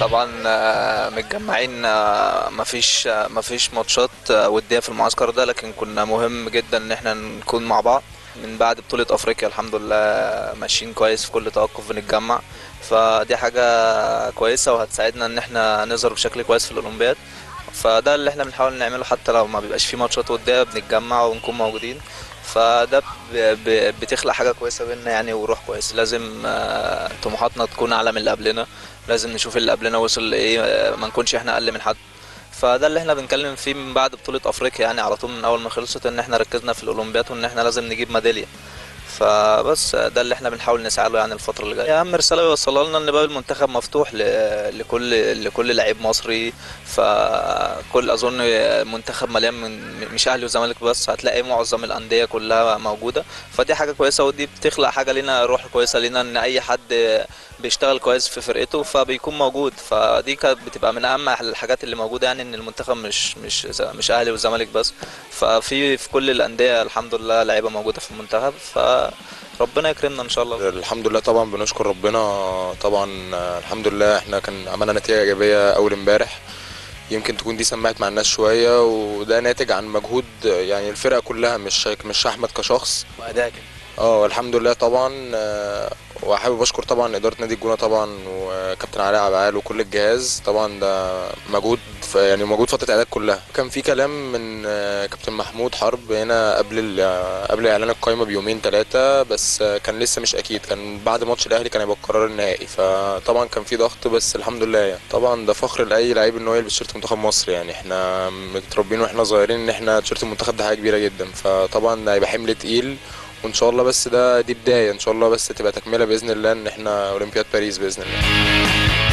طبعا آه، متجمعين آه، مفيش آه، مفيش ماتشات آه، ودية في المعسكر ده لكن كنا مهم جدا ان احنا نكون مع بعض من بعد بطولة افريقيا الحمد لله ماشيين كويس في كل توقف بنتجمع فدي حاجة كويسة وهتساعدنا ان احنا نظهر بشكل كويس في الاولمبياد فده اللي احنا بنحاول نعمله حتى لو ما بيبقاش في ماتشات ودية بنتجمع ونكون موجودين فده ب- ب- بتخلق حاجة كويسة بينا يعني وروح كويس لازم آه، طموحاتنا تكون أعلى من اللي قبلنا لازم نشوف اللي قبلنا وصل لإيه آه، ما نكونش احنا أقل من حد فده اللي احنا بنتكلم فيه من بعد بطولة أفريقيا يعني على طول من أول ما خلصت إن احنا ركزنا في الأولمبياد وإن احنا لازم نجيب ميدالية فبس ده اللي احنا بنحاول نسعى له يعني الفترة اللي جاية أهم رسالة بيوصلها لنا إن باب المنتخب مفتوح ل- لكل لكل لعيب مصري فكل أظن منتخب مليان من مش أهلي وزمالك بس هتلاقي معظم الأندية كلها موجودة فدي حاجة كويسة ودي بتخلق حاجة لنا روح كويسة لنا إن أي حد بيشتغل كويس في فرقته فبيكون موجود فدي كانت بتبقى من أهم الحاجات اللي موجودة يعني إن المنتخب مش مش مش أهلي وزمالك بس ففي في كل الأندية الحمد لله لعيبة موجودة في المنتخب فربنا يكرمنا إن شاء الله الحمد لله طبعا بنشكر ربنا طبعا آه، الحمد لله احنا كان عملنا نتيجة إيجابية أول امبارح يمكن تكون دي سمعت مع الناس شوية وده ناتج عن مجهود آه، يعني الفرقة كلها مش مش أحمد كشخص وادائك اه الحمد لله طبعا آه، وحابب اشكر طبعا اداره نادي الجونه طبعا وكابتن علاء عبعال وكل الجهاز طبعا ده مجهود ف- يعني مجهود فتره الاعداد كلها كان في كلام من آه، كابتن محمود حرب هنا قبل ال- آه، قبل اعلان القائمه بيومين ثلاثه بس آه، كان لسه مش اكيد كان بعد ماتش الاهلي كان هيبقى القرار النهائي فطبعا كان في ضغط بس الحمد لله يعني طبعا ده فخر لاي لعيب ان هو يلبس تيشيرت منتخب مصر يعني احنا متربيين واحنا صغيرين ان احنا تيشيرت المنتخب ده حاجه كبيره جدا فطبعا ده هيبقى حمل تقيل وان شاء الله بس ده دي بدايه ان شاء الله بس تبقى تكمله باذن الله ان احنا اولمبياد باريس باذن الله